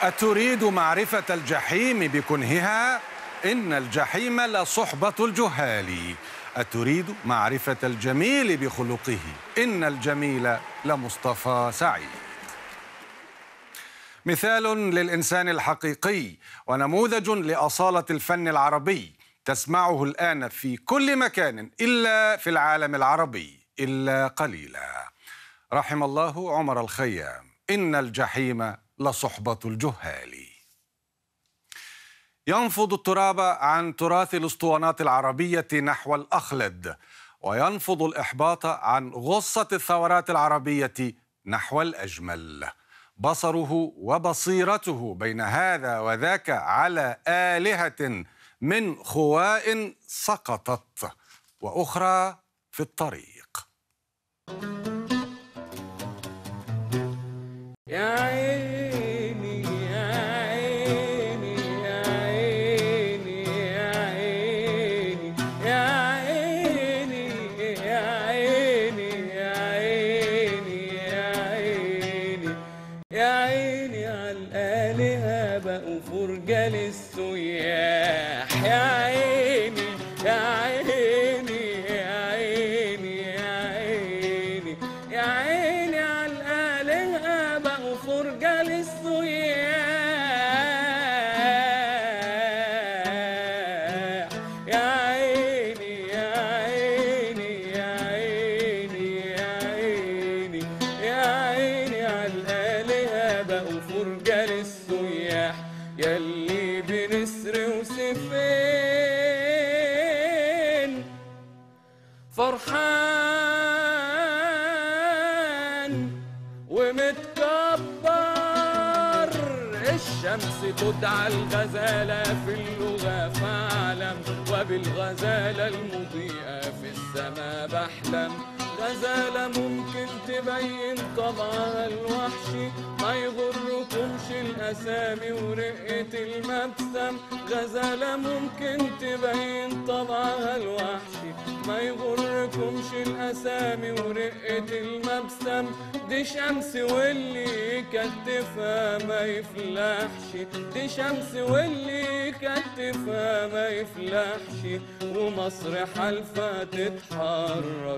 أتريد معرفة الجحيم بكنهها؟ إن الجحيم لصحبة الجهال أتريد معرفة الجميل بخلقه؟ إن الجميل لمصطفى سعيد مثال للإنسان الحقيقي ونموذج لأصالة الفن العربي تسمعه الآن في كل مكان إلا في العالم العربي إلا قليلا رحم الله عمر الخيام إن الجحيم لصحبة الجهال ينفض التراب عن تراث الاسطوانات العربية نحو الأخلد وينفض الإحباط عن غصة الثورات العربية نحو الأجمل بصره وبصيرته بين هذا وذاك على آلهة من خواء سقطت وأخرى في الطريق يا عيني يا عيني يا عيني يا عيني يا عيني يا عيني يا عيني يا عيني يا عيني على الآلهة بقوا فرجة للسياح يا عيني يا عيني يا عيني يا عيني يا عيني على الآلهة بقوا فرجة للسياح يا عيني يا عيني يا عيني يا عيني يا عيني على الآلهة بقوا فرجة للسياح يلي بنسر وسفين فرحان ومتكبر الشمس تدعى الغزالة في اللغة فاعلم وبالغزالة المضيئة في السماء بحلم غزالة ممكن تبين طبعها الوحشي ما يغركمش الأسامي ورقة المبسم غزالة ممكن تبين طبعها الوحشي ما يغركمش الأسامي ورقة المبسم دي شمس واللي يكتفها ما يفلحش دي شمس واللي يكتفها ما يفلحش ومصر حلفة تتحرر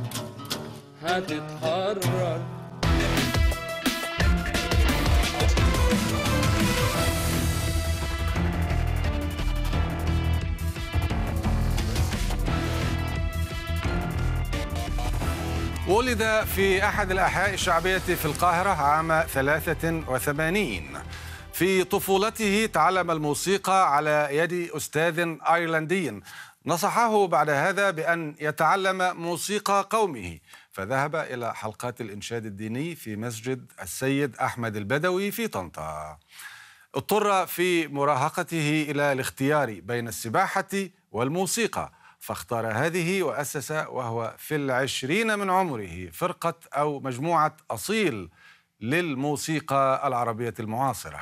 هتتحرر ولد في أحد الأحياء الشعبية في القاهرة عام 83 في طفولته تعلم الموسيقى على يد أستاذ أيرلندي نصحه بعد هذا بأن يتعلم موسيقى قومه فذهب إلى حلقات الإنشاد الديني في مسجد السيد أحمد البدوي في طنطا اضطر في مراهقته إلى الاختيار بين السباحة والموسيقى فاختار هذه وأسس وهو في العشرين من عمره فرقة أو مجموعة أصيل للموسيقى العربية المعاصرة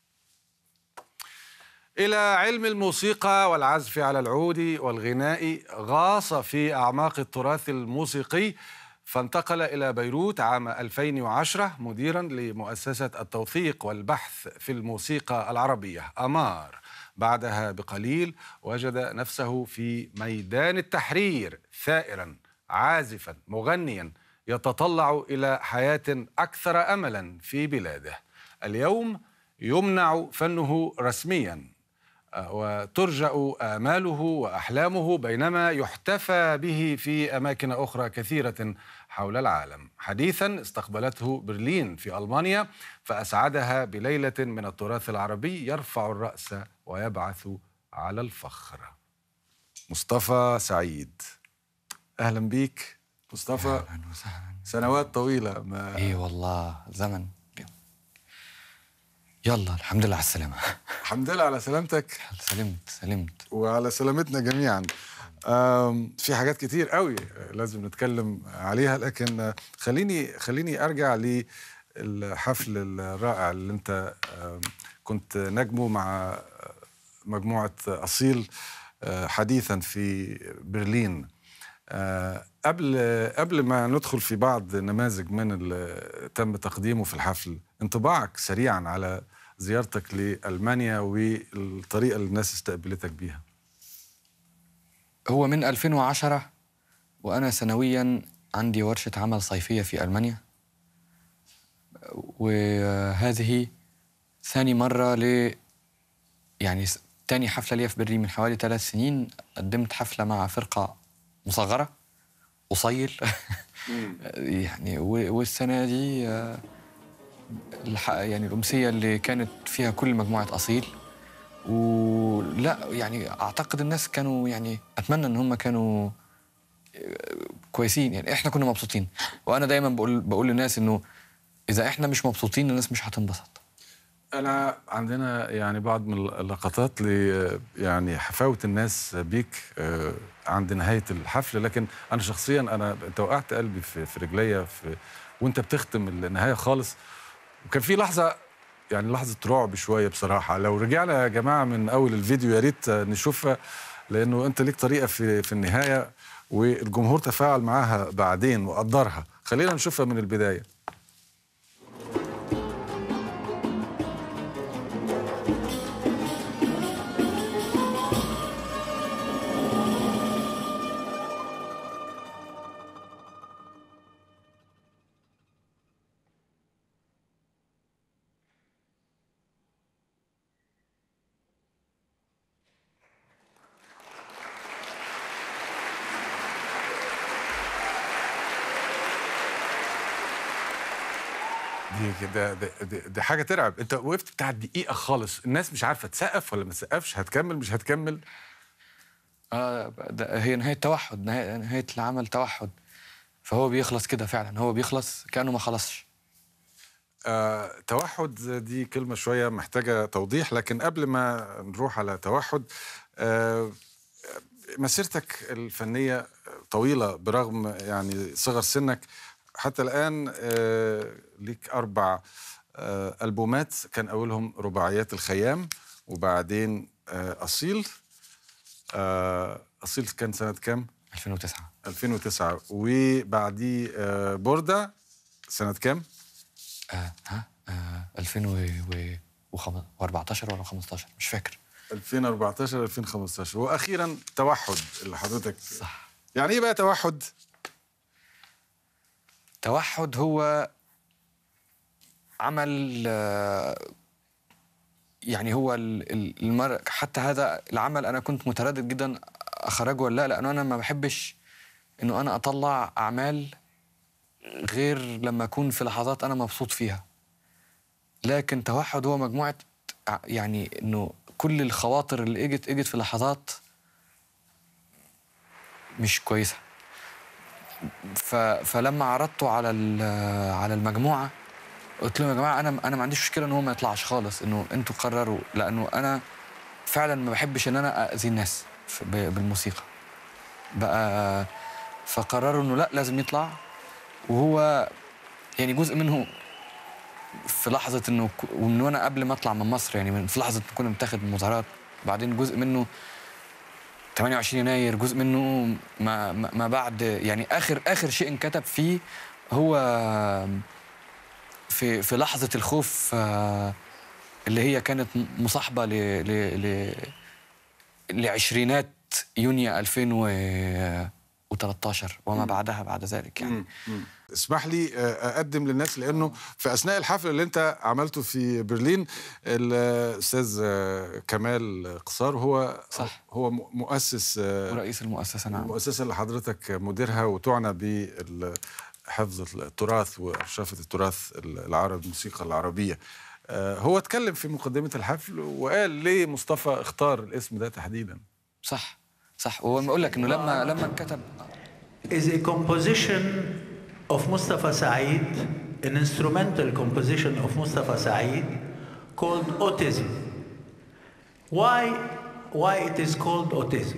إلى علم الموسيقى والعزف على العود والغناء غاص في أعماق التراث الموسيقي فانتقل إلى بيروت عام 2010 مديرا لمؤسسة التوثيق والبحث في الموسيقى العربية أمار بعدها بقليل وجد نفسه في ميدان التحرير ثائرا عازفا مغنيا يتطلع الى حياه اكثر املا في بلاده اليوم يمنع فنه رسميا وترجا اماله واحلامه بينما يحتفى به في اماكن اخرى كثيره حول العالم حديثا استقبلته برلين في المانيا فاسعدها بليله من التراث العربي يرفع الراس ويبعث على الفخر مصطفى سعيد اهلا بيك مصطفى اهلا وسهلا سنوات طويله ما اي والله زمن يلا الحمد لله على السلامة الحمد لله على سلامتك سلمت سلمت وعلى سلامتنا جميعا آم، في حاجات كتير قوي لازم نتكلم عليها لكن خليني خليني ارجع للحفل الرائع اللي انت آم، كنت نجمه مع مجموعه اصيل آه، حديثا في برلين آه، قبل قبل ما ندخل في بعض نماذج من اللي تم تقديمه في الحفل انطباعك سريعا على زيارتك لألمانيا والطريقة اللي الناس استقبلتك بيها هو من 2010 وأنا سنويا عندي ورشة عمل صيفية في ألمانيا وهذه ثاني مرة ل يعني س- تاني حفلة ليا في برلين من حوالي ثلاث سنين قدمت حفلة مع فرقة مصغرة قصيل يعني و- والسنة دي آه، الح- يعني الأمسية اللي كانت فيها كل مجموعة أصيل ولا يعني أعتقد الناس كانوا يعني أتمنى إن هم كانوا كويسين يعني احنا كنا مبسوطين وانا دايما بقول بقول للناس انه اذا احنا مش مبسوطين الناس مش هتنبسط أنا عندنا يعني بعض من اللقطات ل يعني حفاوة الناس بيك آه، عند نهاية الحفل لكن أنا شخصيا أنا أنت وقعت قلبي في, في رجليا في وأنت بتختم النهاية خالص وكان في لحظة يعني لحظة رعب شوية بصراحة لو رجعنا يا جماعة من أول الفيديو يا ريت نشوفها لأنه أنت ليك طريقة في في النهاية والجمهور تفاعل معاها بعدين وقدرها خلينا نشوفها من البداية دي كده دي, دي, دي حاجه ترعب انت وقفت بتاع دقيقه خالص الناس مش عارفه تسقف ولا ما تسقفش هتكمل مش هتكمل اه ده هي نهايه توحد نهايه, نهاية العمل توحد فهو بيخلص كده فعلا هو بيخلص كانه ما خلصش آه، توحد دي كلمة شوية محتاجة توضيح لكن قبل ما نروح على توحد آه، مسيرتك الفنية طويلة برغم يعني صغر سنك حتى الآن آه، ليك أربع آه، ألبومات كان أولهم رباعيات الخيام وبعدين آه، أصيل آه، أصيل كان سنة كام؟ 2009 2009 وبعديه آه، بوردة سنة كام؟ آه ها آه 2014 ولا 15 مش فاكر 2014 2015 واخيرا توحد اللي حضرتك صح يعني ايه بقى توحد توحد هو عمل آه، يعني هو ال- ال- المر... حتى هذا العمل انا كنت متردد جدا اخرجه ولا لا لانه انا ما بحبش انه انا اطلع اعمال غير لما اكون في لحظات انا مبسوط فيها لكن توحد هو مجموعه ع- يعني انه كل الخواطر اللي اجت اجت في لحظات مش كويسه ف... فلما عرضته على ال- على المجموعه قلت لهم يا جماعه انا انا ما عنديش مشكله ان هو ما يطلعش خالص انه انتوا قرروا لانه انا فعلا ما بحبش ان انا اذي الناس في- ب- بالموسيقى بقى فقرروا انه لا لازم يطلع وهو يعني جزء منه في لحظه انه ك- ومن وانا قبل ما اطلع من مصر يعني من في لحظه إنه كنا بنتاخد مظاهرات بعدين جزء منه 28 يناير جزء منه ما, ما ما بعد يعني اخر اخر شيء انكتب فيه هو في في لحظه الخوف آه، اللي هي كانت مصاحبه ل ل ل لعشرينات يونيو 2013 وما بعدها بعد ذلك يعني اسمح لي آه، اقدم للناس لانه في اثناء الحفل اللي انت عملته في برلين الاستاذ آه، كمال قصار هو صح. هو م- مؤسس آه، ورئيس المؤسسه نعم المؤسسه اللي حضرتك مديرها وتعنى بحفظ التراث وارشفه التراث العربي الموسيقى العربيه آه، هو اتكلم في مقدمه الحفل وقال ليه مصطفى اختار الاسم ده تحديدا صح صح وهو بقول لك انه لما لما انكتب is a composition of Mustafa Saeed, an instrumental composition of Mustafa Saeed called Autism. Why, why it is called autism?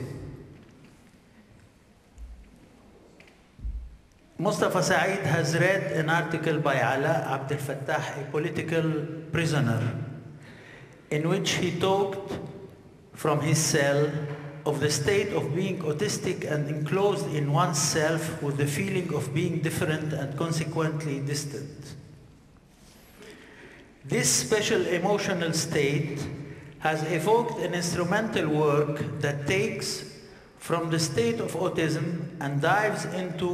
Mustafa Saeed has read an article by Ala Abdel Fattah, a political prisoner, in which he talked from his cell of the state of being autistic and enclosed in oneself with the feeling of being different and consequently distant. This special emotional state has evoked an instrumental work that takes from the state of autism and dives into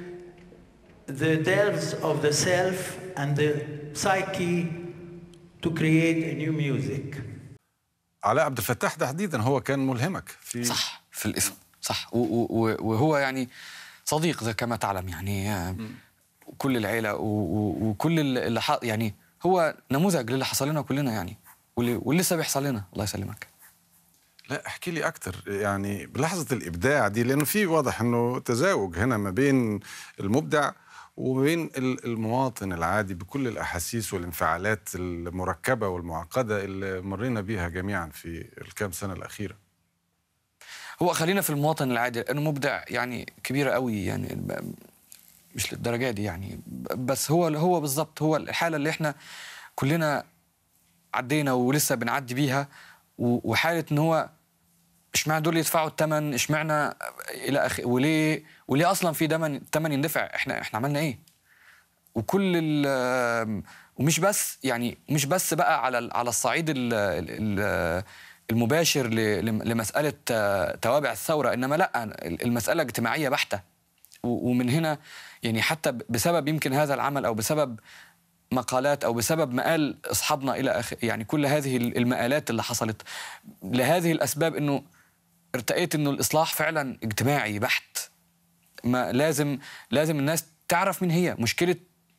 the delves of the self and the psyche to create a new music. علاء عبد الفتاح تحديدا هو كان ملهمك في صح في الاسم صح و- و- و- وهو يعني صديق زي كما تعلم يعني آه، كل العيله و- و- وكل ال- اللي ح- يعني هو نموذج للي حصل لنا كلنا يعني واللي ولسه بيحصل لنا الله يسلمك لا احكي لي اكثر يعني بلحظه الابداع دي لانه في واضح انه تزاوج هنا ما بين المبدع وما بين ال- المواطن العادي بكل الاحاسيس والانفعالات المركبه والمعقده اللي مرينا بيها جميعا في الكام سنه الاخيره هو خلينا في المواطن العادي لانه مبدع يعني كبيره قوي يعني ب- مش للدرجه دي يعني ب- بس هو هو بالظبط هو الحاله اللي احنا كلنا عدينا ولسه بنعدي بيها و- وحاله ان هو اشمعنى دول يدفعوا الثمن اشمعنى الى اخره وليه وليه اصلا في دمن ثمن يندفع احنا احنا عملنا ايه وكل ال ومش بس يعني مش بس بقى على ال- على الصعيد ال ال المباشر ل- لم- لمساله آه، توابع الثوره انما لا المساله اجتماعيه بحته و- ومن هنا يعني حتى ب- بسبب يمكن هذا العمل او بسبب مقالات او بسبب مقال اصحابنا الى اخره يعني كل هذه ال- المقالات اللي حصلت لهذه الاسباب انه ارتأيت انه الاصلاح فعلا اجتماعي بحت ما لازم لازم الناس تعرف مين هي مشكله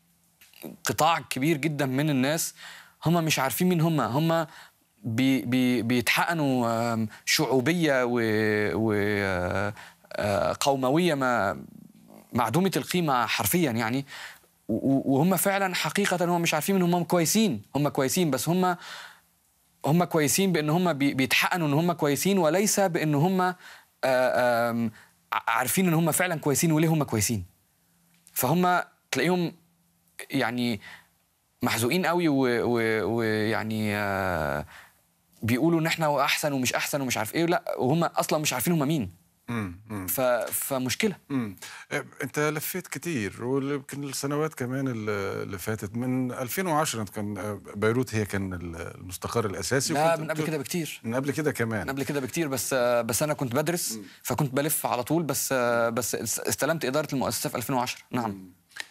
قطاع كبير جدا من الناس هم مش عارفين مين هم هم بي بي بيتحقنوا آم، شعوبيه و, و آه، آه، قومويه ما معدومه القيمه حرفيا يعني و- و- وهم فعلا حقيقه هم مش عارفين ان هم كويسين هم كويسين بس هم هم كويسين بان هم بي- بيتحقنوا ان هم كويسين وليس بان هم آه، آم، ع- عارفين ان هم فعلا كويسين وليه هم كويسين فهم تلاقيهم يعني محزوقين قوي و- و- ويعني آه، بيقولوا ان احنا احسن ومش احسن ومش عارف ايه لا وهم اصلا مش عارفين هم مين امم امم ف... فمشكله امم انت لفيت كتير ويمكن السنوات كمان اللي اللي فاتت من 2010 كان بيروت هي كان المستقر الاساسي لا وكنت من قبل كده بكتير من قبل كده كمان من قبل كده بكتير بس بس انا كنت بدرس فكنت بلف على طول بس بس استلمت اداره المؤسسه في 2010 نعم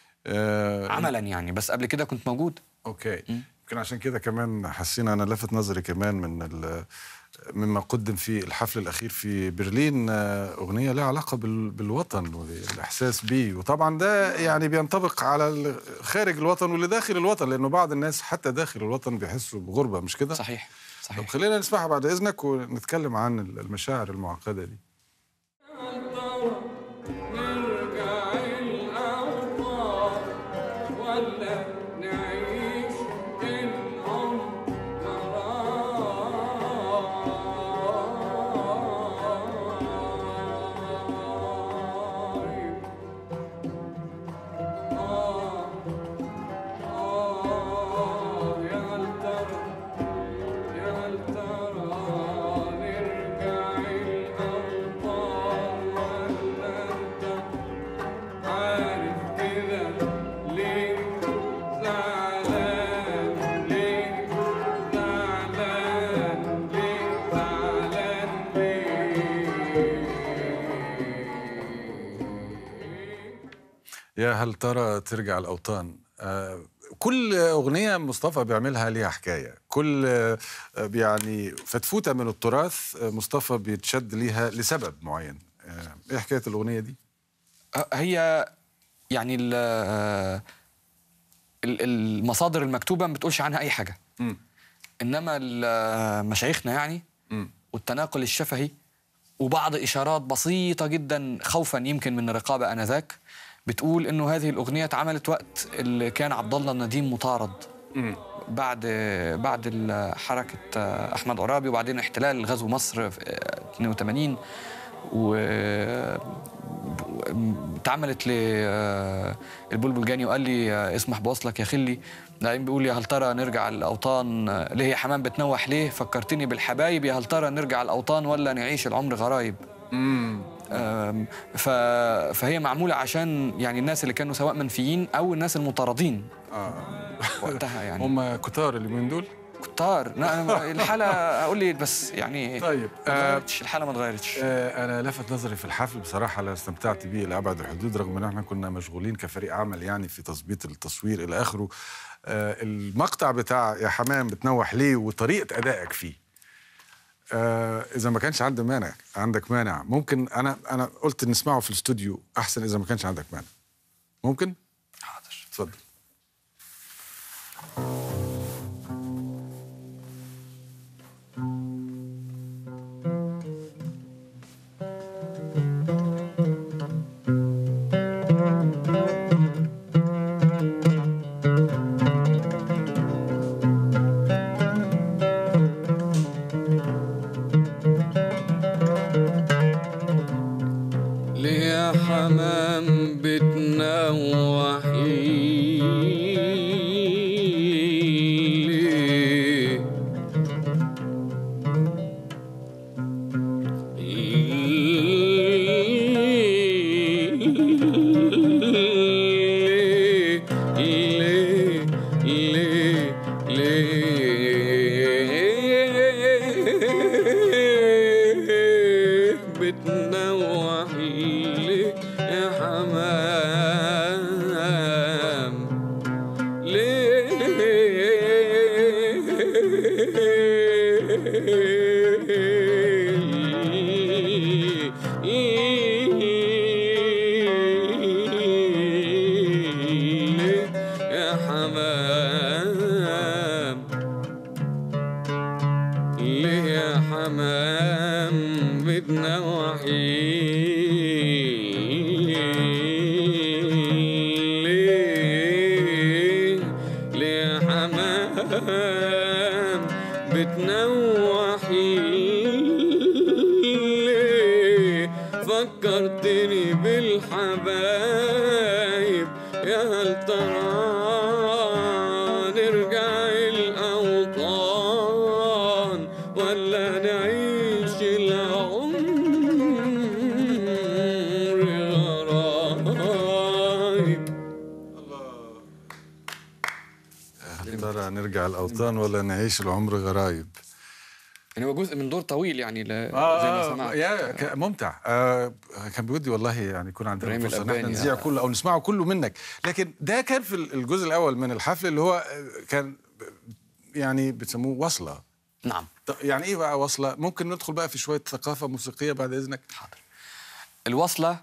آه عملا يعني بس قبل كده كنت موجود اوكي يمكن عشان كده كمان حسينا انا لفت نظري كمان من ال- مما قدم في الحفل الاخير في برلين آه، اغنيه لها علاقه بال- بالوطن والاحساس بيه وطبعا ده يعني بينطبق على ال- خارج الوطن واللي داخل الوطن لانه بعض الناس حتى داخل الوطن بيحسوا بغربه مش كده؟ صحيح طب صحيح خلينا نسمعها بعد اذنك ونتكلم عن المشاعر المعقده دي نرجع الأوطان ولا نعيش العمر رايح آه آه يا هل ترى يا هل ترى نرجع الأوطان ولا أنت عارف كده ليه زعلان ليه زعلان ليه زعلان ليه يا هل ترى ترجع الاوطان آه كل اغنيه مصطفى بيعملها ليها حكايه كل آه يعني فتفوته من التراث آه، مصطفى بيتشد ليها لسبب معين آه ايه حكايه الاغنيه دي هي يعني ال- ال- المصادر المكتوبه ما بتقولش عنها اي حاجه مم. انما ال- مشايخنا يعني مم. والتناقل الشفهي وبعض اشارات بسيطه جدا خوفا يمكن من الرقابه انذاك بتقول انه هذه الاغنيه اتعملت وقت اللي كان عبد الله النديم مطارد مم. بعد بعد ال- حركه احمد عرابي وبعدين احتلال غزو مصر في 82 و اتعملت للبلبل جاني وقال لي اسمح بوصلك يا خلي بعدين بيقول يا هل ترى نرجع الاوطان ليه يا حمام بتنوح ليه فكرتني بالحبايب يا هل ترى نرجع الاوطان ولا نعيش العمر غرايب مم. آم، ف... فهي معموله عشان يعني الناس اللي كانوا سواء منفيين او الناس المطاردين وقتها يعني هم كتار اليومين دول كتار لا أنا الحاله اقول لي بس يعني طيب ما آه اتغيرتش الحاله ما اتغيرتش آه، انا لفت نظري في الحفل بصراحه انا استمتعت بيه لابعد الحدود رغم ان احنا كنا مشغولين كفريق عمل يعني في تظبيط التصوير الى اخره آه، المقطع بتاع يا حمام بتنوح ليه وطريقه ادائك فيه آه، اذا ما كانش عندك مانع عندك مانع ممكن انا انا قلت نسمعه في الاستوديو احسن اذا ما كانش عندك مانع ممكن حاضر اتفضل ليه يا حمام بتنوح ليه ليه ليه ليه ليه بتنوح ليه يا حمام ليه يا حمام ليه يا حمام بتنوح ليه ليه يا حمام بتنوح ليه فكرتني بالحبايب يا هل ترى نرجع الأوطان ولا نعيش العمر غرايب هل ترى نرجع الاوطان ولا نعيش العمر غرايب يعني هو جزء من دور طويل يعني ل... زي ما آه سمعت يا ك- ممتع آه كان بودي والله يعني يكون عندنا إبراهيم فرصه ان احنا الأباني، نذيع آه. كله او نسمعه كله منك لكن ده كان في الجزء الاول من الحفل اللي هو آه، كان ب- يعني بتسموه وصله نعم طب يعني ايه بقى وصله ممكن ندخل بقى في شويه ثقافه موسيقيه بعد اذنك حاضر الوصلة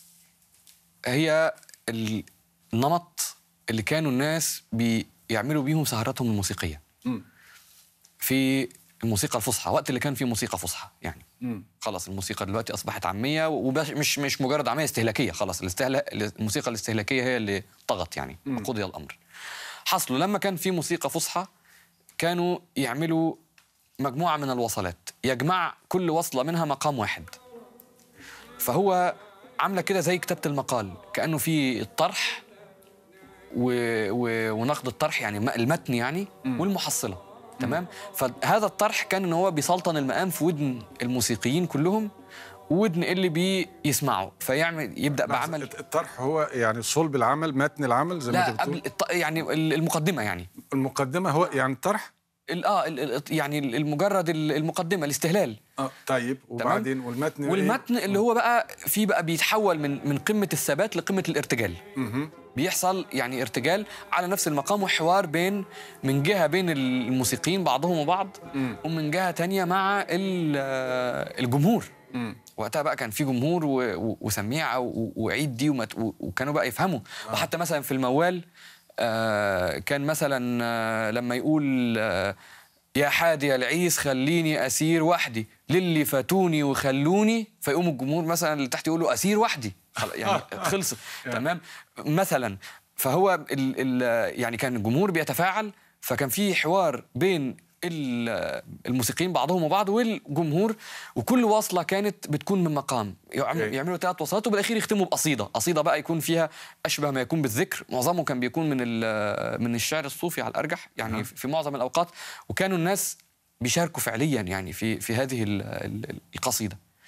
هي النمط اللي كانوا الناس بيعملوا بيهم سهراتهم الموسيقية مم. في الموسيقى الفصحى وقت اللي كان فيه موسيقى فصحى يعني مم. خلاص الموسيقى دلوقتي اصبحت عاميه ومش مش مش مجرد عاميه استهلاكيه خلاص الاستهلا... الموسيقى الاستهلاكيه هي اللي طغت يعني وقضي الامر حصلوا لما كان في موسيقى فصحى كانوا يعملوا مجموعه من الوصلات يجمع كل وصله منها مقام واحد فهو عامله كده زي كتابه المقال كانه في الطرح و... و... ونقد الطرح يعني م- المتن يعني والمحصله تمام فهذا الطرح كان ان هو بيسلطن المقام في ودن الموسيقيين كلهم ودن اللي بيسمعوا فيعمل يبدا بعمل الطرح هو يعني صلب العمل متن العمل زي ما لا انت بتقول قبل الط... يعني ال- المقدمه يعني المقدمه هو يعني الطرح ال- اه ال- ال- يعني المجرد ال- المقدمه الاستهلال اه طيب وبعدين والمتن إيه؟ والمتن اللي هو بقى فيه بقى بيتحول من من قمه الثبات لقمه الارتجال مهم. بيحصل يعني ارتجال على نفس المقام وحوار بين من جهه بين الموسيقيين بعضهم وبعض ومن جهه تانية مع ال- آه، الجمهور وقتها بقى كان في جمهور و- و- وسميعه و- وعيد دي ومت- و- وكانوا بقى يفهموا وحتى مثلا في الموال آه، كان مثلا آه، لما يقول آه، يا حادي العيس خليني اسير وحدي للي فاتوني وخلوني فيقوم الجمهور مثلا اللي تحت يقولوا اسير وحدي خلاص، يعني خلصت تمام مثلا فهو ال ال يعني كان الجمهور بيتفاعل فكان في حوار بين ال- الموسيقيين بعضهم وبعض والجمهور وكل واصله كانت بتكون من مقام يعم- أوكي. يعملوا ثلاث وصلات وبالاخير يختموا بقصيده قصيده بقى يكون فيها اشبه ما يكون بالذكر معظمه كان بيكون من ال- من الشعر الصوفي على الارجح يعني في معظم الاوقات وكانوا الناس بيشاركوا فعليا يعني في في هذه ال- ال- القصيده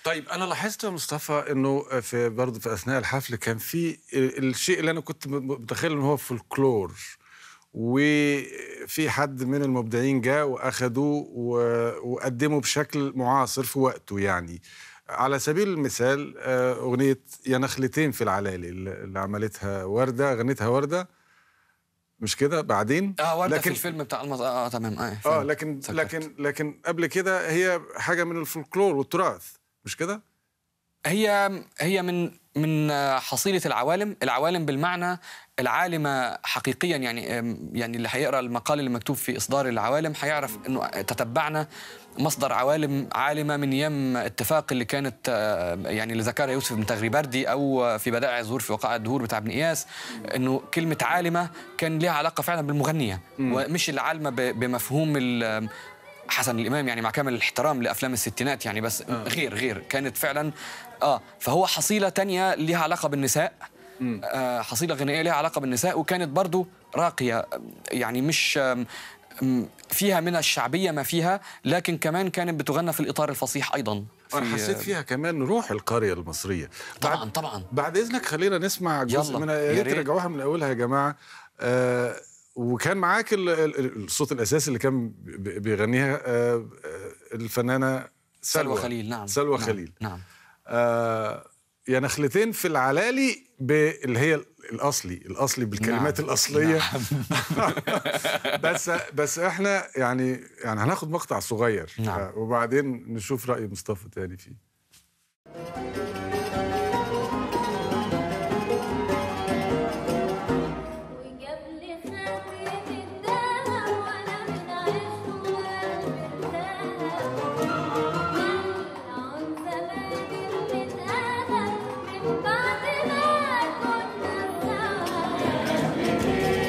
طيب انا لاحظت يا مصطفى انه في برضه في اثناء الحفل كان في الشيء اللي انا كنت متخيل انه هو فولكلور وفي حد من المبدعين جاء واخدوه و- وقدمه بشكل معاصر في وقته يعني على سبيل المثال آه، اغنيه يا نخلتين في العلالي اللي اللي عملتها ورده غنتها ورده مش كده بعدين اه ورده في لكن- الفيلم بتاع المز... اه, آه تمام اه اه فهمت. لكن تذكرت. لكن لكن قبل كده هي حاجه من الفولكلور والتراث مش كده؟ هي هي من من آه، حصيله العوالم، العوالم بالمعنى العالمه حقيقيا يعني آم، يعني اللي هيقرا المقال اللي مكتوب في اصدار العوالم هيعرف انه تتبعنا مصدر عوالم عالمه من ايام اتفاق اللي كانت آه، يعني اللي ذكرها يوسف بن تغريبردي او في بدائع الظهور في وقائع الدهور بتاع ابن اياس انه كلمه عالمه كان لها علاقه فعلا بالمغنيه ومش العالمه ب- بمفهوم ال- حسن الامام يعني مع كامل الاحترام لافلام الستينات يعني بس آه. غير غير كانت فعلا اه فهو حصيله تانية لها علاقه بالنساء آه حصيله غنائيه لها علاقه بالنساء وكانت برضو راقيه يعني مش آم، آم، فيها من الشعبيه ما فيها لكن كمان كانت بتغنى في الاطار الفصيح ايضا انا في- حسيت فيها كمان روح القريه المصريه طبعا بعد, طبعا بعد اذنك خلينا نسمع جزء يلا، منها يا يا ريت ريت. ترجعوها من اولها يا جماعه آه وكان معاك ال- ال- الصوت الاساسي اللي كان ب- بيغنيها آه آه، الفنانه سلوى خليل نعم سلوى نعم. خليل نعم آه يا نخلتين في العلالي ب- اللي هي الاصلي الاصلي بالكلمات نعم. الاصليه بس بس احنا يعني يعني هناخد مقطع صغير نعم. آه، وبعدين نشوف راي مصطفى تاني فيه وجاب لي خاتم الدهب وانا من عشقه مرتاح ملعون زمان المتأهل من بعد ما كنا سوا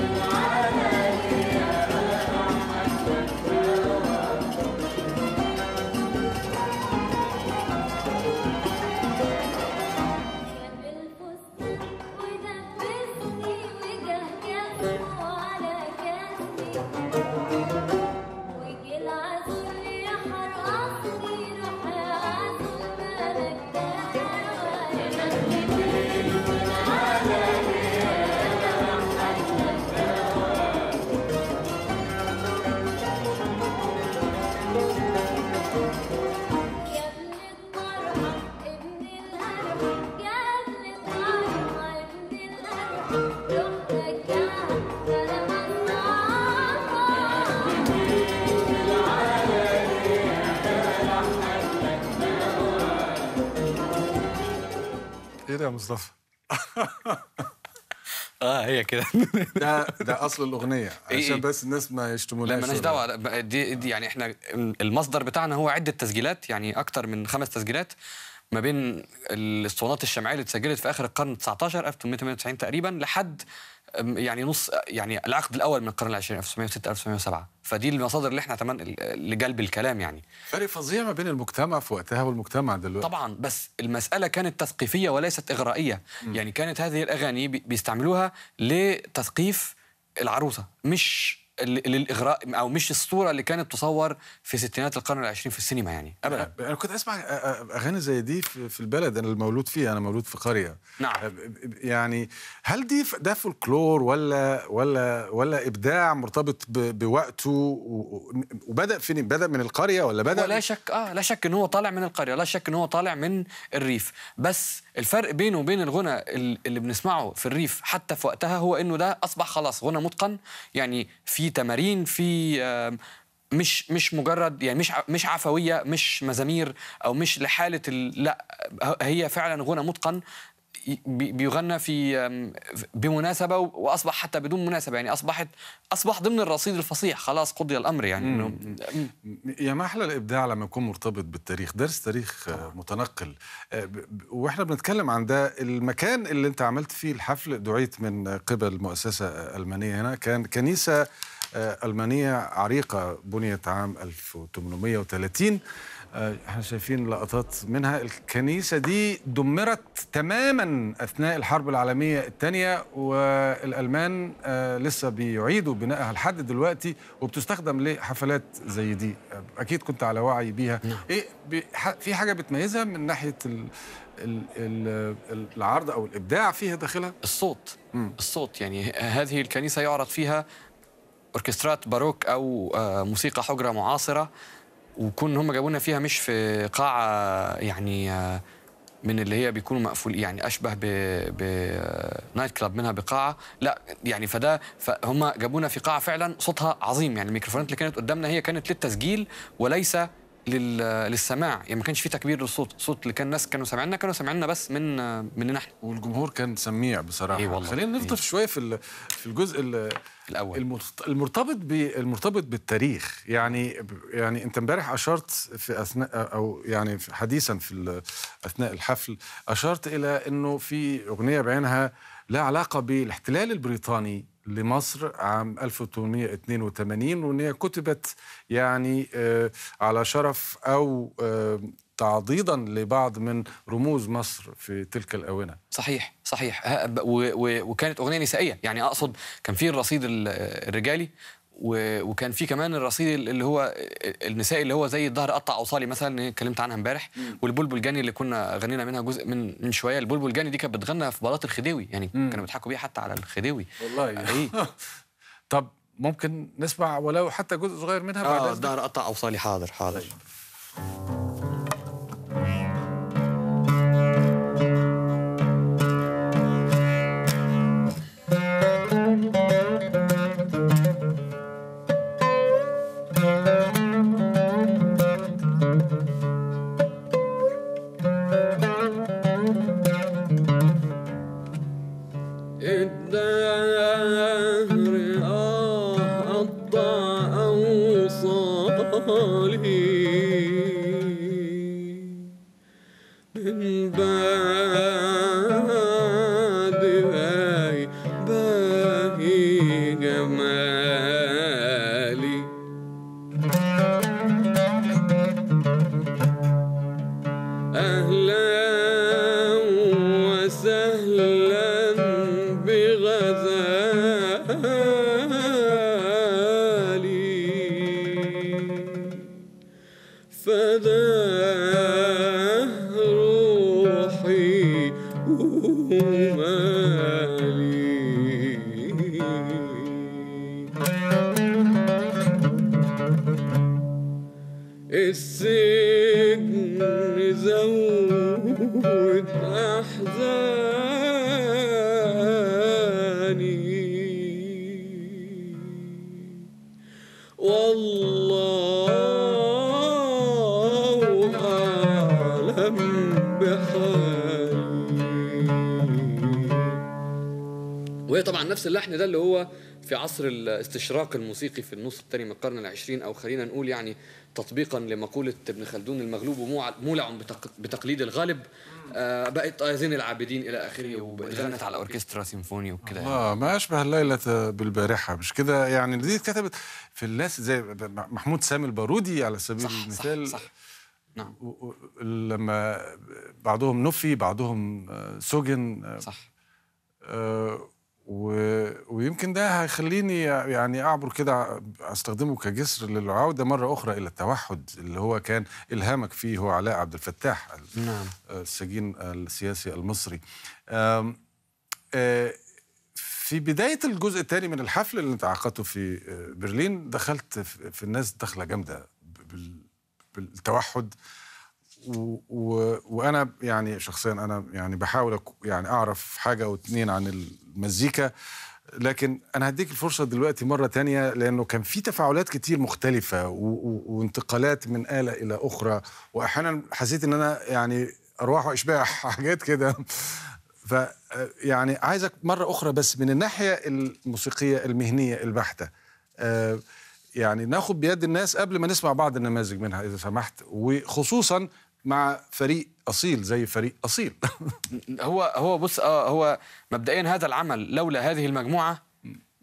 جاب الفستان ودبسني وجهجزني على كاسي وجي العسول يحرقصني روح يا عسول مالك دعوة يا نخلتين يا ابن الطرحة ابن الأرحم يا ابن الطرحة ابن الأرحم روح رجعها سلام الصعبة ايه ده يا مصطفى اه هي كده ده ده اصل الاغنيه إيه عشان إيه؟ بس الناس ما يشتموناش لا مالناش ولا- دعوه لا، بقى دي, دي يعني احنا المصدر بتاعنا هو عده تسجيلات يعني اكتر من خمس تسجيلات ما بين الاسطوانات الشمعيه اللي اتسجلت في اخر القرن 19 1898 تقريبا لحد أم، يعني نص يعني العقد الاول من القرن العشرين 1906 1907 فدي المصادر اللي احنا اعتمدنا لجلب الكلام يعني فرق فظيع ما بين المجتمع في وقتها والمجتمع دلوقتي طبعا بس المسألة كانت تثقيفية وليست إغرائية يعني كانت هذه الأغاني بي- بيستعملوها لتثقيف العروسة مش ال- للإغراء أو مش الصورة اللي كانت تصور في ستينات القرن العشرين في السينما يعني أبدا انا كنت اسمع أ- أ- اغاني زي دي في في البلد انا المولود فيها انا مولود في قريه نعم. يعني هل دي ف- ده فولكلور ولا ولا ولا ابداع مرتبط ب- بوقته و- و- وبدا فين بدا من القريه ولا بدا ولا شك اه لا شك ان هو طالع من القريه لا شك ان هو طالع من الريف بس الفرق بينه وبين الغنى ال- اللي بنسمعه في الريف حتى في وقتها هو انه ده اصبح خلاص غنى متقن يعني في تمارين في آم، مش مش مجرد يعني مش ع- مش عفويه مش مزامير او مش لحاله ال- لا ه- هي فعلا غنى متقن ي- بي- بيغنى في آم، بمناسبه و- واصبح حتى بدون مناسبه يعني اصبحت اصبح ضمن الرصيد الفصيح خلاص قضي الامر يعني انه يا ما احلى الابداع لما يكون مرتبط بالتاريخ درس تاريخ آه، متنقل آه، ب- ب- واحنا بنتكلم عن ده المكان اللي انت عملت فيه الحفل دعيت من قبل مؤسسه آه، المانيه هنا كان كنيسه آه، المانيه عريقه بنيت عام 1830 آه، احنا شايفين لقطات منها الكنيسة دي دمرت تماما أثناء الحرب العالمية الثانية والألمان آه، لسه بيعيدوا بنائها لحد دلوقتي وبتستخدم لحفلات زي دي آه، أكيد كنت على وعي بيها إيه بي- ح- في حاجة بتميزها من ناحية ال ال ال العرض أو الإبداع فيها داخلها الصوت الصوت يعني ه- هذه الكنيسة يعرض فيها أوركسترات باروك أو آه، موسيقى حجرة معاصرة وكون هم جابونا فيها مش في قاعة يعني آه، من اللي هي بيكونوا مقفول يعني أشبه ب ب آه، نايت كلاب منها بقاعة لا يعني فده فهم جابونا في قاعة فعلا صوتها عظيم يعني الميكروفونات اللي كانت قدامنا هي كانت للتسجيل وليس لل... للسماع يعني ما كانش في تكبير للصوت الصوت اللي كان الناس كانوا سامعيننا كانوا سامعيننا بس من آه، مننا احنا والجمهور كان سميع بصراحة إيه والله. خلينا نفضل إيه. شوية في ال- في الجزء ال- الأول. المرت- المرتبط ب المرتبط بالتاريخ يعني يعني انت امبارح اشرت في اثناء او يعني في- حديثا في ال- اثناء الحفل اشرت الى انه في اغنيه بعينها لها علاقه بالاحتلال البريطاني لمصر عام 1882 وان هي كتبت يعني آه، على شرف او آه، تعضيدا لبعض من رموز مصر في تلك الاونه صحيح صحيح ها- ب- و- و- وكانت اغنيه نسائيه يعني اقصد كان في الرصيد ال- الرجالي و- وكان في كمان الرصيد اللي هو النسائي اللي هو زي الظهر قطع اوصالي مثلا اللي اتكلمت عنها امبارح والبلبل جاني اللي كنا غنينا منها جزء من من شويه البلبل جاني دي كانت بتغنى في بلاط الخديوي يعني كانوا بيضحكوا بيها حتى على الخديوي والله ايه طب ممكن نسمع ولو حتى جزء صغير منها بعد اه إذنك؟ الظهر قطع اوصالي حاضر حاضر الدهر آه قطع أوصالي من بعد باهي باهي جمالي أهلا وسهلا بغزالي فداه روحي ومالي السجن زود أحزاني والله أعلم بحالي وهي طبعا نفس اللحن ده اللي هو في عصر الاستشراق الموسيقي في النص الثاني من القرن العشرين او خلينا نقول يعني تطبيقا لمقوله ابن خلدون المغلوب وموع- مولع بتق- بتقليد الغالب آه بقت ايزين العابدين الى اخره واتغنت على اوركسترا سيمفوني وكده اه ما اشبه الليله بالبارحه مش كده يعني دي اتكتبت في الناس زي محمود سامي البارودي على سبيل صح المثال صح صح نعم و- و- لما بعضهم نفي بعضهم آه، سجن آه، صح آه، و- ويمكن ده هيخليني يعني اعبر كده استخدمه كجسر للعوده مره اخرى الى التوحد اللي هو كان الهامك فيه هو علاء عبد الفتاح نعم السجين السياسي المصري آم، آه، في بداية الجزء الثاني من الحفل اللي انت عقدته في آه، برلين دخلت في في الناس دخلة جامدة بال- بالتوحد و و وانا يعني شخصيا انا يعني بحاول أك- يعني اعرف حاجه او اتنين عن المزيكا لكن انا هديك الفرصه دلوقتي مره تانية لانه كان في تفاعلات كتير مختلفه و و وانتقالات من اله الى اخرى واحيانا حسيت ان انا يعني ارواح واشباح حاجات كده ف يعني عايزك مره اخرى بس من الناحيه الموسيقيه المهنيه البحته آه، يعني ناخد بيد الناس قبل ما نسمع بعض النماذج منها اذا سمحت وخصوصا مع فريق اصيل زي فريق اصيل هو هو بص اه هو مبدئيا هذا العمل لولا هذه المجموعه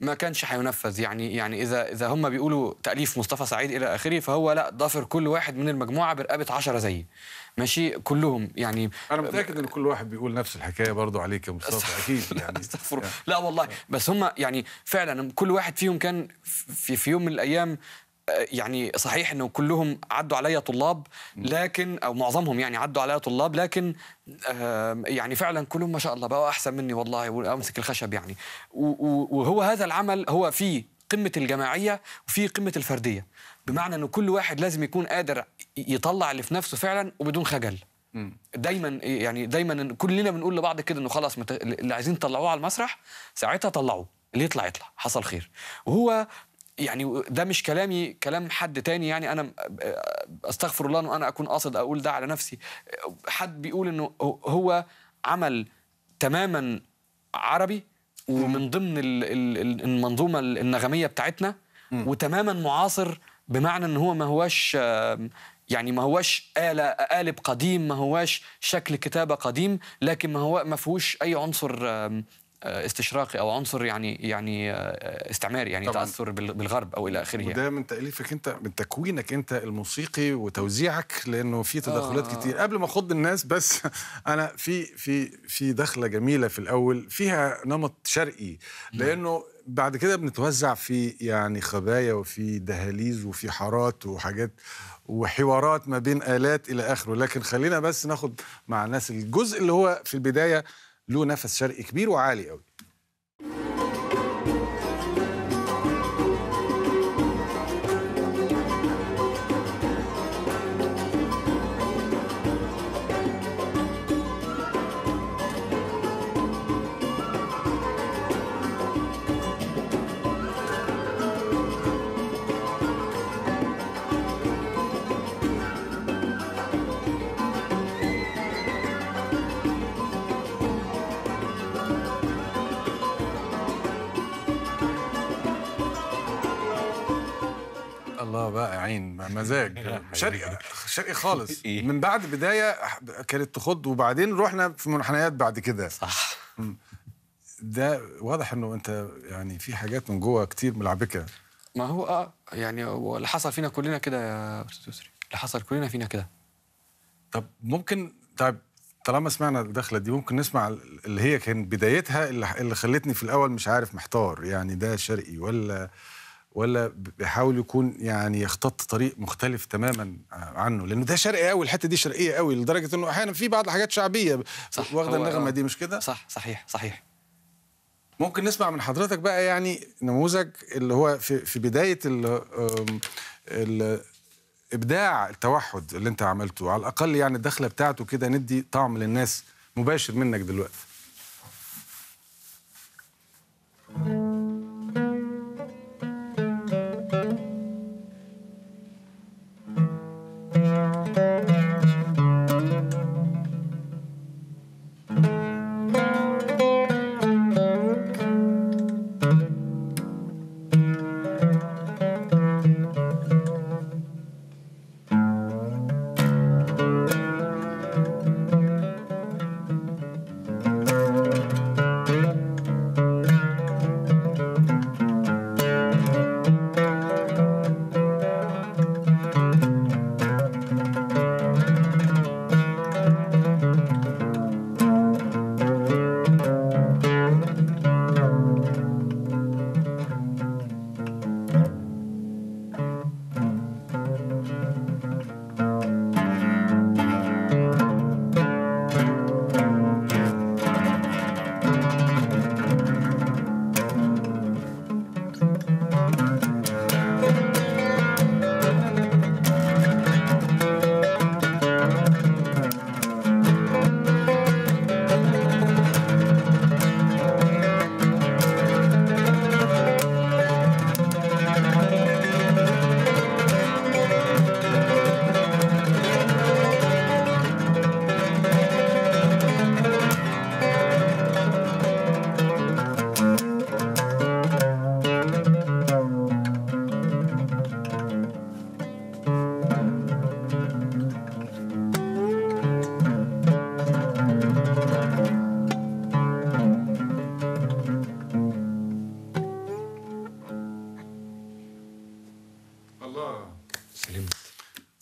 ما كانش هينفذ يعني يعني اذا اذا هم بيقولوا تاليف مصطفى سعيد الى اخره فهو لا ضافر كل واحد من المجموعه برقبه عشرة زيي ماشي كلهم يعني انا متاكد ان كل واحد بيقول نفس الحكايه برضو عليك يا مصطفى اكيد يعني استغفر الله. لا والله بس هم يعني فعلا كل واحد فيهم كان في, في يوم من الايام آه، يعني صحيح انه كلهم عدوا عليا طلاب لكن او معظمهم يعني عدوا عليا طلاب لكن آه، يعني فعلا كلهم ما شاء الله بقوا احسن مني والله وامسك الخشب يعني و- و- وهو هذا العمل هو في قمه الجماعيه وفي قمه الفرديه بمعنى انه كل واحد لازم يكون قادر يطلع اللي في نفسه فعلا وبدون خجل دايما يعني دايما كلنا بنقول لبعض كده انه خلاص مت... اللي عايزين تطلعوه على المسرح ساعتها طلعوه اللي يطلع يطلع حصل خير وهو يعني ده مش كلامي كلام حد تاني يعني انا استغفر الله انه انا اكون قاصد اقول ده على نفسي حد بيقول انه هو عمل تماما عربي ومن ضمن ال- ال- ال- المنظومه النغميه بتاعتنا وتماما معاصر بمعنى ان هو ما هواش آم، يعني ما هواش آلة قالب قديم ما هواش شكل كتابة قديم لكن ما هو ما فيهوش أي عنصر آم، آه، استشراقي أو عنصر يعني يعني آه، استعماري يعني طبعاً. تأثر بال- بالغرب أو إلى آخره يعني. وده من تاليفك انت من تكوينك انت الموسيقي وتوزيعك لانه في تدخلات آه. كتير قبل ما اخض الناس بس انا في في في دخله جميله في الاول فيها نمط شرقي لانه بعد كده بنتوزع في يعني خبايا وفي دهاليز وفي حارات وحاجات وحوارات ما بين آلات إلى آخره لكن خلينا بس ناخد مع الناس الجزء اللي هو في البداية له نفس شرقي كبير وعالي قوي الله بقى يا عين مزاج شرقي شرقي خالص إيه. من بعد بداية كانت تخض وبعدين رحنا في منحنيات بعد كده صح ده واضح انه انت يعني في حاجات من جوه كتير ملعبكه ما هو اه يعني هو اللي حصل فينا كلنا كده يا استاذ يسري اللي حصل كلنا فينا كده طب ممكن طيب طالما سمعنا الدخله دي ممكن نسمع اللي هي كان بدايتها اللي, اللي خلتني في الاول مش عارف محتار يعني ده شرقي ولا ولا بيحاول يكون يعني يختط طريق مختلف تماما عنه لانه ده شرقي قوي الحته دي شرقيه قوي لدرجه انه احيانا في بعض الحاجات شعبيه صح، واخده هو- النغمه آه. دي مش كده صح صحيح صحيح ممكن نسمع من حضرتك بقى يعني نموذج اللي هو في في بدايه ال آم، ال ابداع التوحد اللي انت عملته على الاقل يعني الدخله بتاعته كده ندي طعم للناس مباشر منك دلوقتي Thank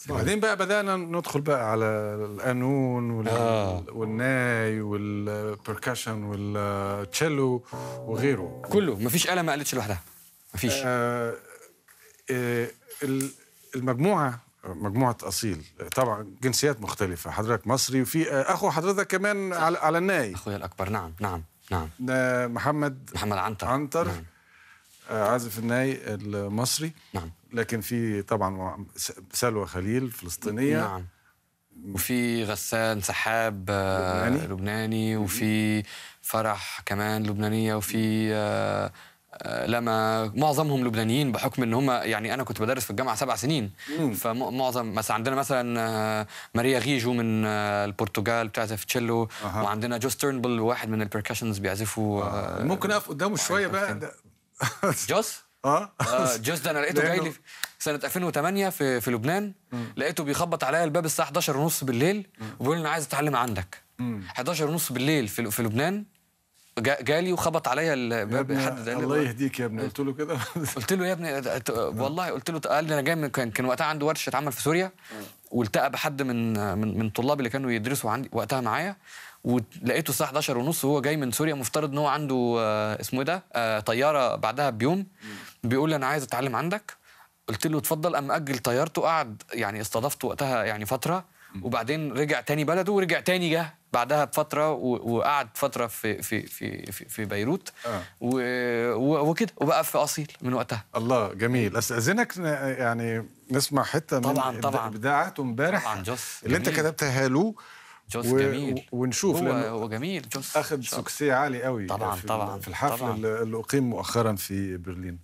بعدين بقى بدأنا ندخل بقى على القانون وال... آه. والناي والبركشن والتشيلو وغيره كله مفيش آلة ما قالتش لوحدها مفيش آه، آه، ال- المجموعة مجموعة أصيل طبعا جنسيات مختلفة حضرتك مصري وفي آه، أخو حضرتك كمان على, على الناي أخويا الأكبر نعم نعم نعم آه، محمد محمد عنتر عنتر نعم. آه، عازف الناي المصري نعم لكن في طبعا س- سلوى خليل فلسطينية نعم وفي غسان سحاب آه، لبناني. لبناني وفي فرح كمان لبنانية وفي آه، آه، لما معظمهم لبنانيين بحكم ان هم يعني انا كنت بدرس في الجامعه سبع سنين فمعظم مثلا عندنا مثلا آه، ماريا غيجو من آه، البرتغال بتعزف تشيلو أها. وعندنا جو ستيرنبل واحد من البركشنز بيعزفوا آه، ممكن أقف قدامه شوية بقى ده- جوس اه آه، جوز ده انا لقيته جاي لأنه- لي سنه 2008 في في لبنان لقيته بيخبط عليا الباب الساعه 11 ونص بالليل وبيقول لي انا عايز اتعلم عندك 11 ونص بالليل في في لبنان جا- جالي وخبط عليا يا الباب ابني حد قال لي- الله يهديك يا ابني قلت له كده قلت له يا ابني ده- ت- والله قلت له قال لي انا جاي من كان كان وقتها عنده ورشه عمل في سوريا والتقى بحد من من من طلاب اللي كانوا يدرسوا عندي وقتها معايا ولقيته الساعه 11 ونص وهو جاي من سوريا مفترض ان هو عنده آه، اسمه ايه ده آه، طياره بعدها بيوم بيقول لي انا عايز اتعلم عندك قلت له اتفضل اما اجل طيارته قعد يعني استضافته وقتها يعني فتره وبعدين رجع تاني بلده ورجع تاني جه بعدها بفتره و- وقعد فتره في في في في, في بيروت آه. و- و- وكده وبقى في اصيل من وقتها الله جميل استاذنك ن- يعني نسمع حته طبعاً، من طبعاً. ابداعاته امبارح طبعا جوس اللي انت جميل. كتبتها له جوس و- جميل و- ونشوف هو لأنه هو جميل جوس اخذ شاطر. سكسي عالي قوي طبعاً، في طبعاً، في الحفل طبعاً. اللي اللي اقيم مؤخرا في برلين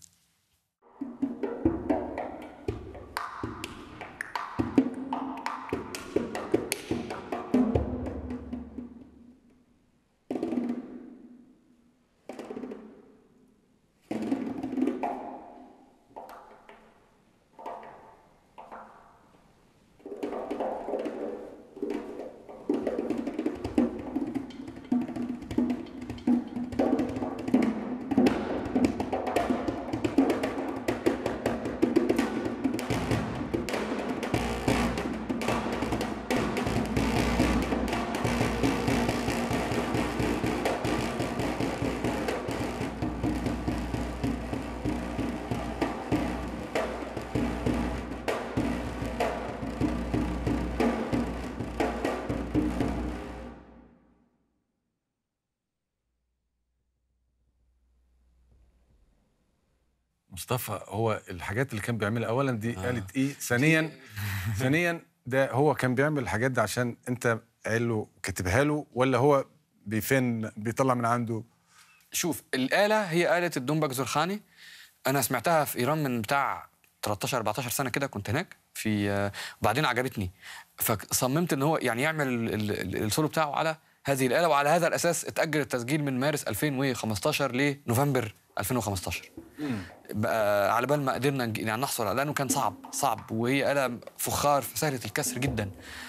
مصطفى هو الحاجات اللي كان بيعملها اولا دي آه. قالت ايه ثانيا ثانيا ده هو كان بيعمل الحاجات دي عشان انت قال له كاتبها له ولا هو بيفن بيطلع من عنده شوف الآلة هي آلة الدومباك زرخاني أنا سمعتها في إيران من بتاع 13 14 سنة كده كنت هناك في آه، وبعدين عجبتني فصممت إن هو يعني يعمل ال- ال- ال- السولو بتاعه على هذه الآلة وعلى هذا الأساس اتأجل التسجيل من مارس 2015 لنوفمبر 2015 بقى على بال ما قدرنا نج- يعني نحصل على- لأنه كان صعب صعب وهي آلة فخار سهلة الكسر جدا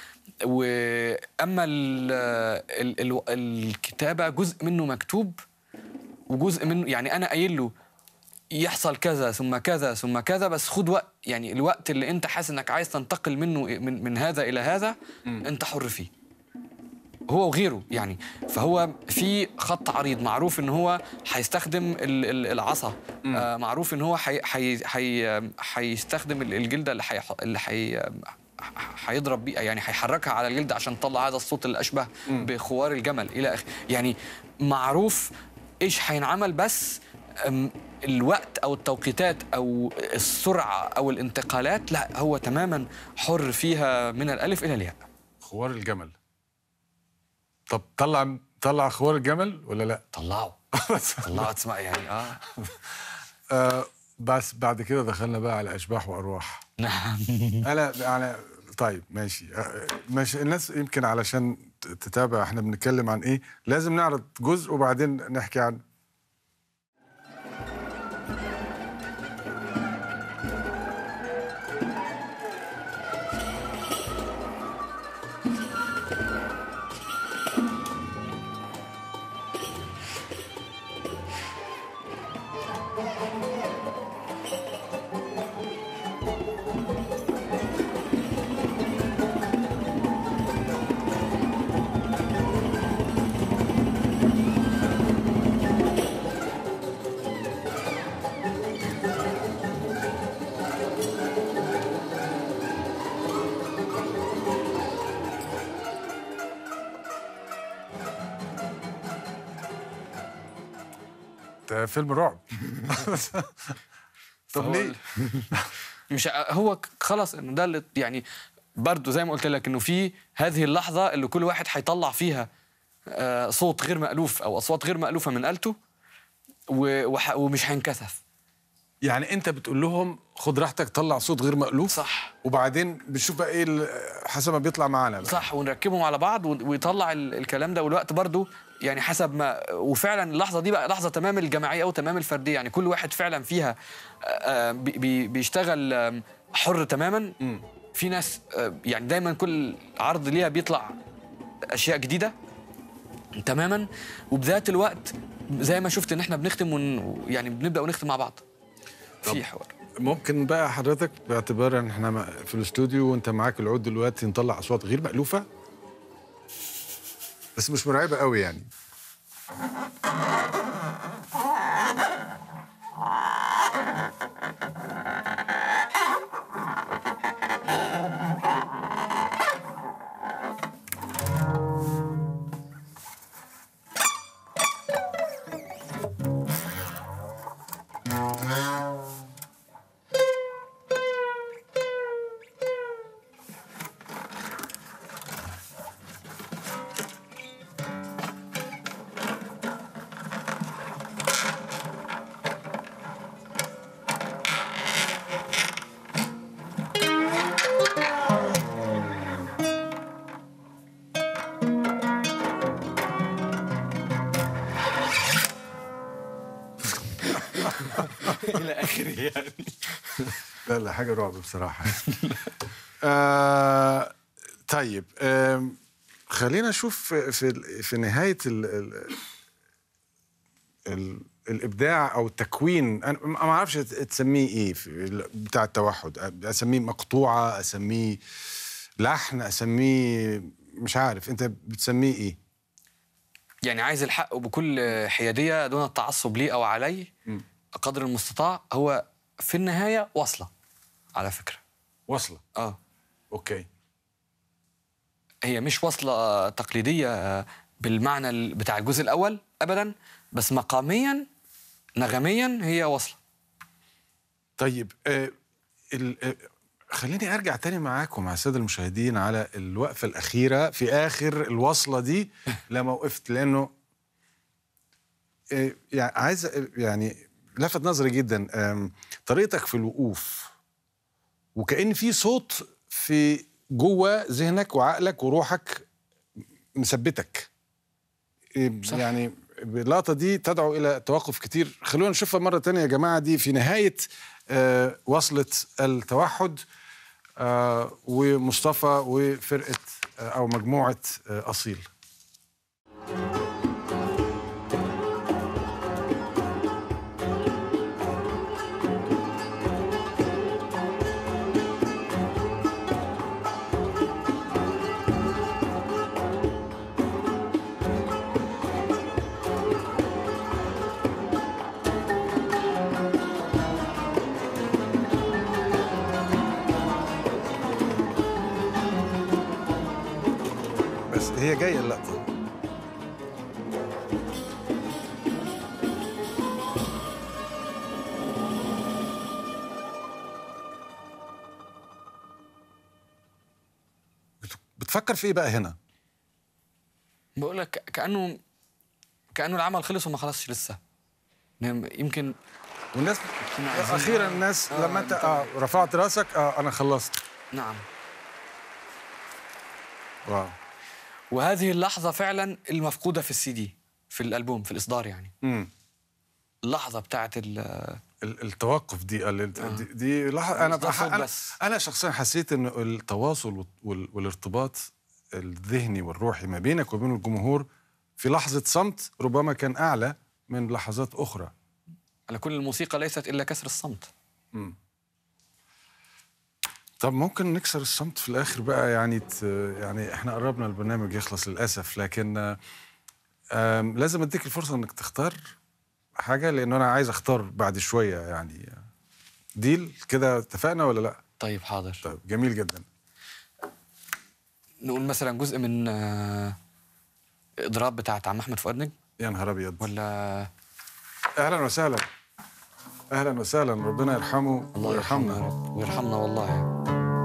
واما ال ال ال الكتابه جزء منه مكتوب وجزء منه يعني انا قايل له يحصل كذا ثم كذا ثم كذا بس خد وقت يعني الوقت اللي انت حاسس انك عايز تنتقل منه من, من هذا الى هذا انت حر فيه هو وغيره يعني فهو في خط عريض معروف ان هو هيستخدم ال- ال- العصا آه معروف ان هو حي حي حي هيستخدم ال- الجلده اللي حي اللي حي هيضرب بيها يعني هيحركها على الجلد عشان تطلع هذا الصوت اللي اشبه بخوار الجمل الى اخره يعني معروف ايش هينعمل بس أم، الوقت او التوقيتات او السرعه او الانتقالات لا هو تماما حر فيها من الالف الى الياء خوار الجمل طب طلع طلع خوار الجمل ولا لا طلعوا طلعوا تسمع يعني اه آه بس بعد كده دخلنا بقى على اشباح وارواح نعم انا على طيب ماشي آه، ماشي الناس يمكن علشان ت- تتابع احنا بنتكلم عن ايه لازم نعرض جزء وبعدين نحكي عن ده فيلم رعب طب فهو ليه؟ ال- مش ع- هو ك- خلاص انه ده اللي يعني برضه زي ما قلت لك انه في هذه اللحظه اللي كل واحد هيطلع فيها آه، صوت غير مألوف او اصوات غير مألوفه من آلته و- وح- ومش هينكسف يعني انت بتقول لهم خد راحتك طلع صوت غير مألوف صح وبعدين بنشوف بقى ايه ال- حسب ما بيطلع معانا بقى. صح ونركبهم على بعض ون- ويطلع ال- الكلام ده والوقت برضو يعني حسب ما وفعلا اللحظه دي بقى لحظه تمام الجماعيه او تمام الفرديه يعني كل واحد فعلا فيها آه، آه، بي- بي- بيشتغل آم، حر تماما في ناس آه، يعني دايما كل عرض ليها بيطلع اشياء جديده تماما وبذات الوقت زي ما شفت ان احنا بنختم ون يعني بنبدا ونختم مع بعض في حوار ممكن بقى حضرتك باعتبار ان احنا م- في الاستوديو وانت معاك العود دلوقتي نطلع اصوات غير مألوفة بس مش مرعبة قوي يعني الى اخره يعني لا لا حاجة رعب بصراحة آه طيب آم، خلينا نشوف في في- في نهاية ال ال ال الابداع او التكوين انا ما اعرفش تسميه ايه في ال- بتاع التوحد اسميه مقطوعه اسميه لحن اسميه مش عارف انت بتسميه ايه يعني عايز الحق بكل حياديه دون التعصب ليه او عليه قدر المستطاع هو في النهايه وصله على فكره وصله اه اوكي هي مش وصله تقليديه بالمعنى ال- بتاع الجزء الاول ابدا بس مقاميا نغميا هي وصله طيب آه ال- آه، خليني ارجع تاني معاكم مع الساده المشاهدين على الوقفه الاخيره في اخر الوصله دي لما وقفت لانه آه، يعني عايز آه، يعني لفت نظري جدا آم، طريقتك في الوقوف وكأن في صوت في جوه ذهنك وعقلك وروحك مثبتك إيه، صح. يعني اللقطه دي تدعو الى توقف كتير خلونا نشوفها مره تانية يا جماعه دي في نهايه آه وصله التوحد آه ومصطفى وفرقه آه او مجموعه آه اصيل بس هي جايه اللقطه بت- بتفكر في ايه بقى هنا؟ بقول لك كانه كانه العمل خلص وما خلصش لسه يعني يمكن والناس كنا عايزين- اخيرا الناس آه، لما انت أنت- اه رفعت راسك اه انا خلصت نعم واو وهذه اللحظه فعلا المفقوده في السي دي في الالبوم في الاصدار يعني امم اللحظه بتاعت ال- ال- التوقف دي ال- دي, دي لحظة انا مش ده صوت انا, بس. أنا شخصيا حسيت انه التواصل وال- وال- والارتباط الذهني والروحي ما بينك وبين الجمهور في لحظة صمت ربما كان أعلى من لحظات أخرى على كل الموسيقى ليست الا كسر الصمت طب ممكن نكسر الصمت في الآخر بقى يعني ت... يعني احنا قربنا البرنامج يخلص للأسف لكن آم، لازم أديك الفرصة إنك تختار حاجة لأنه أنا عايز أختار بعد شوية يعني ديل كده اتفقنا ولا لأ؟ طيب حاضر طيب جميل جدا نقول مثلا جزء من آه، اضراب بتاعت عم احمد فؤاد نجم يا نهار أبيض ولا اهلا وسهلا اهلا وسهلا ربنا يرحمه الله يرحمنا يا ويرحمنا رب ويرحمنا والله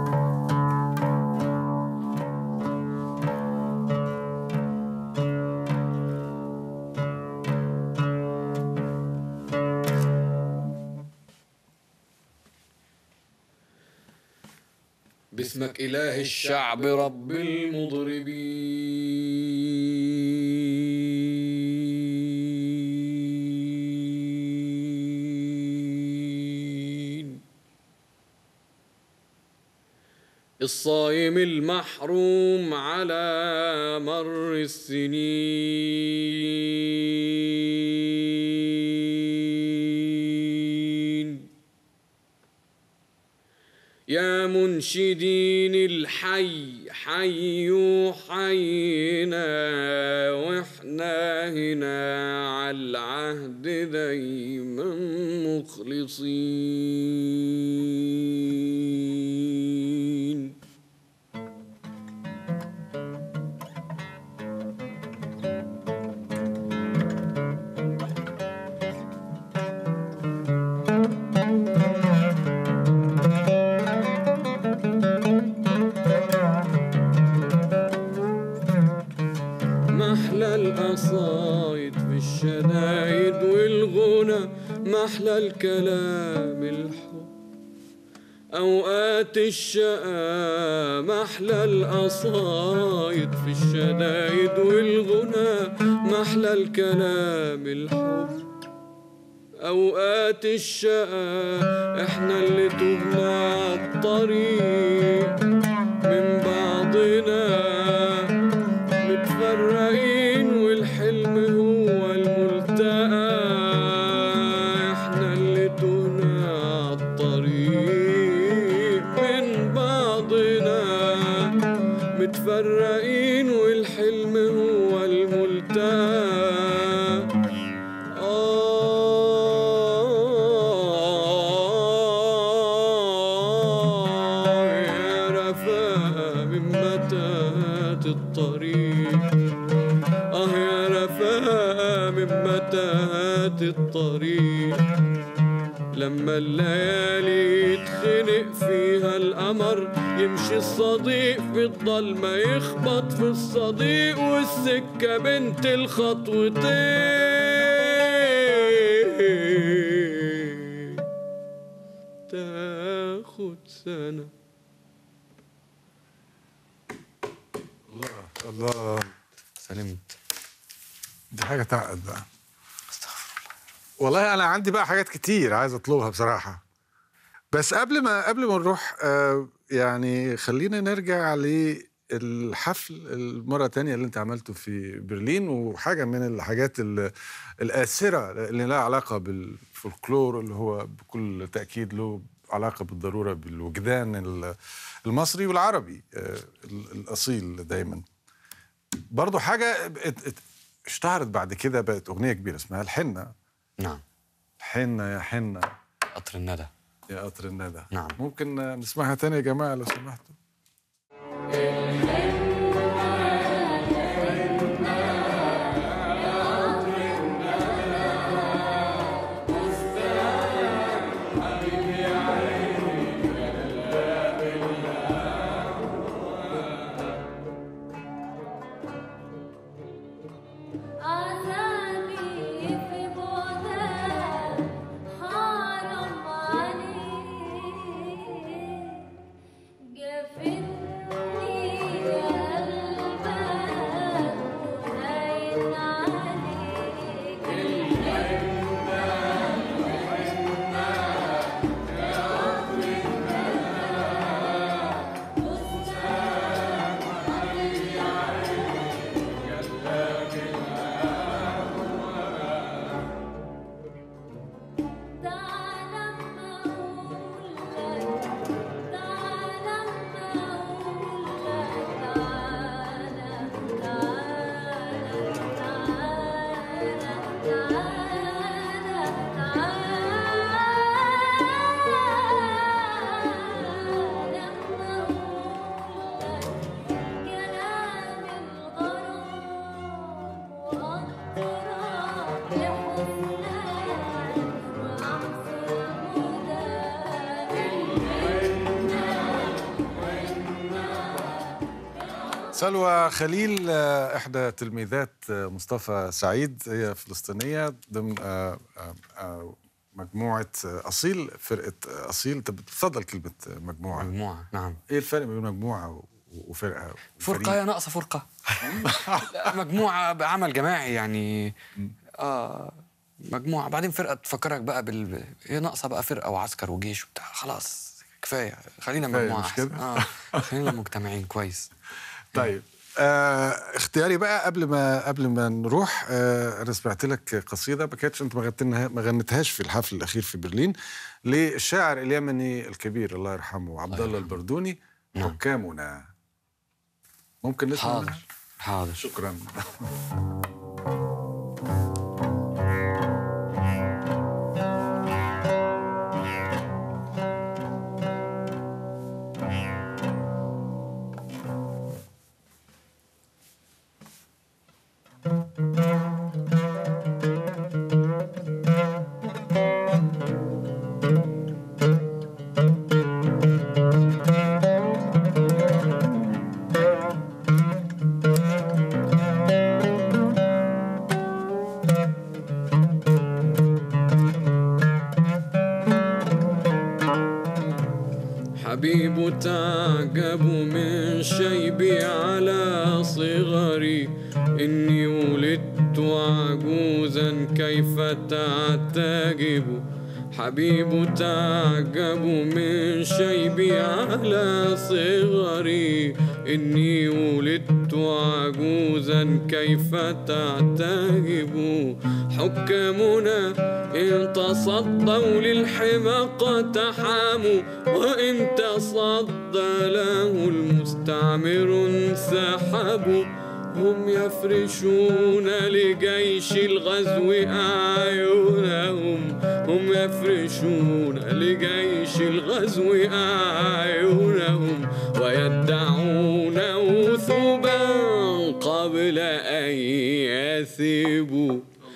باسمك إله الشعب رب المضربين الصايم المحروم على مر السنين يا منشدين الحي حيوا حينا واحنا هنا على العهد دايما مخلصين محلى القصايد في الشدايد والغنى محلى الكلام الحب أوقات الشقا محلى القصايد في الشدايد والغنى محلى الكلام الحب أوقات الشقا إحنا اللي تهنا عالطريق من بعضنا متفرقين والحلم هو الملتقى احنا اللي تهنا عالطريق من بعضنا متفرقين والحلم هو الملتقى آه يا رفاقة من متاهات الطريق آه يا رفاقة من متاهات الطريق لما الليالي يتخنق فيها القمر يمشي الصديق في الضلمة يخبط في الصديق والسكة بنت الخطوتين تاخد سنة الله سلمت دي حاجه تعقد بقى والله انا عندي بقى حاجات كتير عايز اطلبها بصراحه بس قبل ما قبل ما نروح آه يعني خلينا نرجع للحفل المره تانية اللي انت عملته في برلين وحاجه من الحاجات ال- الآسرة اللي لها علاقه بالفولكلور اللي هو بكل تاكيد له علاقه بالضروره بالوجدان ال- المصري والعربي آه ال- الاصيل دايما برضو حاجه ات- ات- اشتهرت بعد كده بقت اغنيه كبيره اسمها الحنه نعم حنه يا حنه قطر الندى يا قطر الندى نعم. ممكن نسمعها تاني يا جماعه لو سمحتوا عذابي في بعدك حرام عليك جفني يا سلوى خليل آه، إحدى تلميذات آه، مصطفى سعيد هي فلسطينية ضمن آه، آه، آه، مجموعة آه، أصيل فرقة آه، أصيل أنت بتفضل كلمة آه، مجموعة مجموعة نعم إيه الفرق بين مجموعة و- وفرقة فرقة يا ناقصة فرقة لا، مجموعة بعمل جماعي يعني اه مجموعة بعدين فرقة تفكرك بقى بال هي ناقصة بقى فرقة وعسكر وجيش وبتاع خلاص كفاية خلينا كفاية، مجموعة مش أحسن. كده؟ اه خلينا مجتمعين كويس طيب آه اختياري بقى قبل ما قبل ما نروح آه انا سمعت لك قصيده ما كانتش انت ما غنتنها ما غنتهاش في الحفل الاخير في برلين للشاعر اليمني الكبير الله يرحمه عبد الله البردوني نعم. حكامنا ممكن نسمع حاضر منها؟ حاضر شكرا حبيب تعجب من شيبي على صغري إني ولدت عجوزا كيف تعتجب حبيب تعجب من شيبي على صغري إني ولدت عجوزا كيف تعتجب حكامنا إن تصدوا للحمى اقتحموا وإن تصدى له المستعمر انسحبوا هم يفرشون لجيش الغزو أعينهم هم يفرشون لجيش الغزو أعينهم ويدعون ثوبا قبل أن يثبوا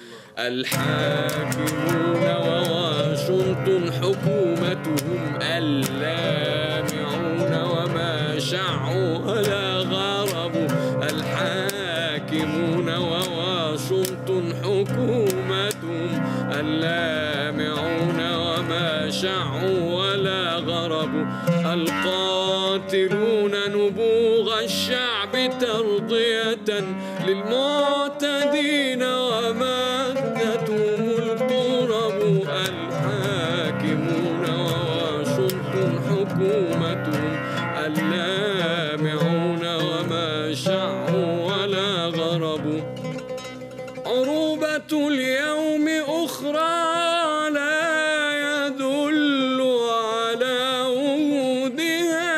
الحاكمون وواشنطن حكومتهم اللامعون وما شعوا ولا غربوا الحاكمون وواشنطن حكومتهم اللامعون وما شعوا ولا غربوا القاتلون نبوغ الشعب ترضية للمعتدين ومادتهم القرب الحاكمون وواشنطن حكومتهم اللامعون وما شعوا ولا غربوا عروبة اليوم أخرى لا يدل على وجودها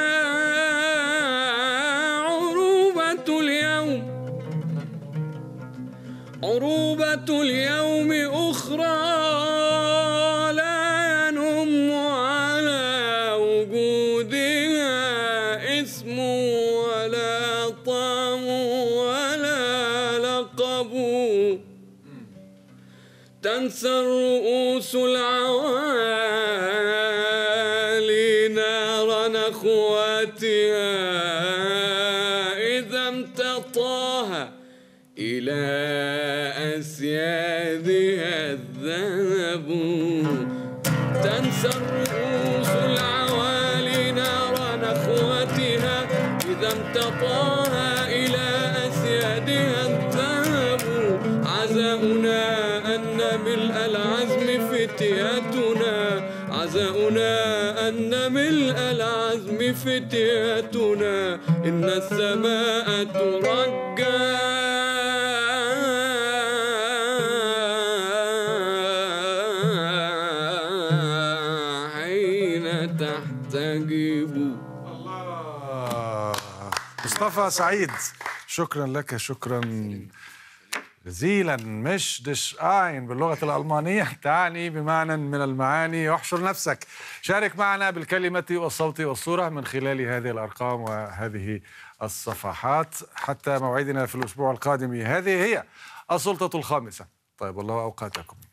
عروبة اليوم عروبة اليوم أخرى لا ينم على وجودها اسم ولا طعم ولا لقب تنسى الرؤوس العوالي نار نخواتها إذا امتطاها إلى أسيادها الذهب تنسى الرؤوس العوالي نار نخوتها إذا امتطاها إلى أسيادها الذهب عزاؤنا أن ملء العزم فتياتنا عزاؤنا أن ملء العزم فتياتنا إن السماء ترجى حين تحتجب الله مصطفى سعيد شكرا لك شكرا جزيلا مش دش آين باللغة الألمانية تعني بمعنى من المعاني واحشر نفسك شارك معنا بالكلمة والصوت والصورة من خلال هذه الأرقام وهذه الصفحات حتى موعدنا في الأسبوع القادم هذه هي السلطة الخامسة طيب الله أوقاتكم